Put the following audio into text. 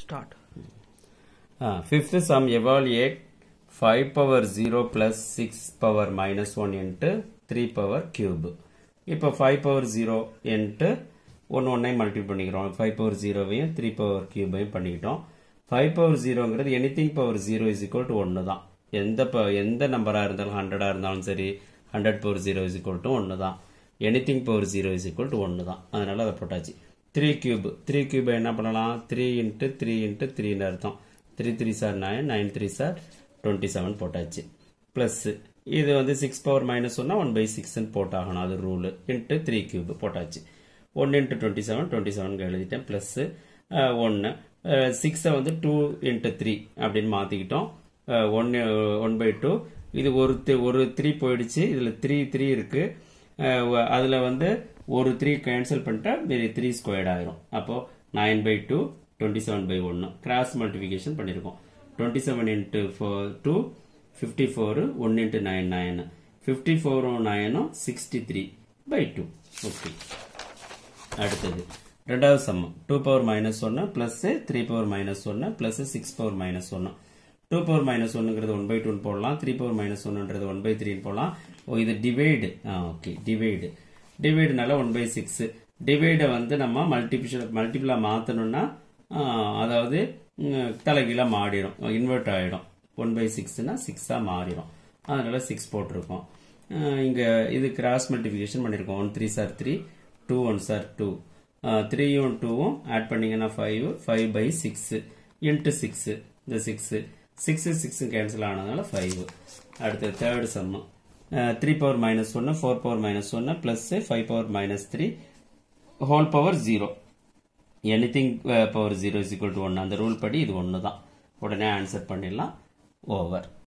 Start. Uh, fifth sum evaluate 5 power 0 plus 6 power minus 1 into 3 power cube. இப்போ 5 power 0 into 1 ஒன்னையும் multiple பண்ணிக்கிறோம் 5 power 0வையும் 3 power cubeவையும் பண்ணிக்கிட்டோம் 5 power 0ங்கிறது anything power 0 is equal to 1 தான் எந்த ப- எந்த நம்பராக இருந்தாலும் ஹண்ட்ரடாக இருந்தாலும் சரி hundred power zero is equal to ஒன்று தான் anything power zero is equal to ஒன்று தான் அதனால அதை போட்டாச்சு த்ரீ கியூப் த்ரீ கியூப் என்ன பண்ணலாம் த்ரீ இன்ட்டு த்ரீ இன்ட்டு த்ரீன்னு அர்த்தம் three threes are nine nine threes are twenty seven போட்டாச்சு ப்ளஸ் இது வந்து சிக்ஸ் பவர் மைனஸ் ஒன்னா ஒன் பை சிக்ஸ்ன்னு போட்டாகணும் அது ரூலு இன்ட்டு த்ரீ கியூப் போட்டாச்சு one into twenty seven twenty செவனுக்கு எழுதிட்டேன் ப்ளஸ் ஒன்று சிக்ஸை வந்து டூ இன்ட்டு த்ரீ அப்படின்னு மாற்றிக்கிட்டோம் ஒன்று ஒன் பை டூ இது ஒரு தி- ஒரு த்ரீ போயிடுச்சு இதில் த்ரீ த்ரீ இருக்கு அஹ் அதுல வந்து ஒரு த்ரீ கேன்சல் பண்ணிட்டா மீதி த்ரீ ஸ்கொயர்ட் ஆயிரும் அப்போ nine by two twenty seven by ஒன்று கிராஸ் மல்டிபிகேஷன் பண்ணியிருக்கோம் twenty seven into four two fifty four one into nine nine fifty ஃபோரும் நைனும் sixty three by two okay அடுத்தது ரெண்டாவது சம்மம் டூ பவர் மைனஸ் ஒன்று ப்ளஸ் த்ரீ பவர் மைனஸ் ஒன்று plus six power minus ஒன்று டூ பவர் மைனஸ் ஒன்னுங்கிறது one by டூன்னு போடலாம் த்ரீ பவர் மைனஸ் ஒன்னுன்றது ஒன் பை த்ரீன்னு போடலாம் ஓ இது டிவைடு ஆ ஓகே டிவைடு டிவைடுனால ஒன் பை சிக்ஸ் டிவைடை வந்து நம்ம மல்டிபிஷன் மல்டிபிளாக மாற்றணும்னா அதாவது ம், தலைகீழாக மாறிடும் இன்வெர்ட் ஆகிடும் ஒன் பை சிக்ஸ்னா சிக்ஸாக மாறிடும் அதனால சிக்ஸ் போட்டிருக்கோம் அஹ் இங்க இது கிராஸ் மல்டிபிகேஷன் பண்ணியிருக்கோம் one threes are three two ones are two த்ரீயும் டூவும் ஆட் பண்ணீங்கன்னா five five by six into six இந்த சிக்ஸ் சிக்ஸ் சிக்ஸ் கேன்சல் ஆனதுனால ஃபைவ் அடுத்து third sum three power minus ஒன்று ஃபோர் பவர் மைனஸ் ஒன்று plus five power minus three whole power zero anything power zero is equal to ஒன்று அந்த rule படி இது ஒன்று தான் உடனே ஆன்சர் பண்ணிடலாம் ஓவர்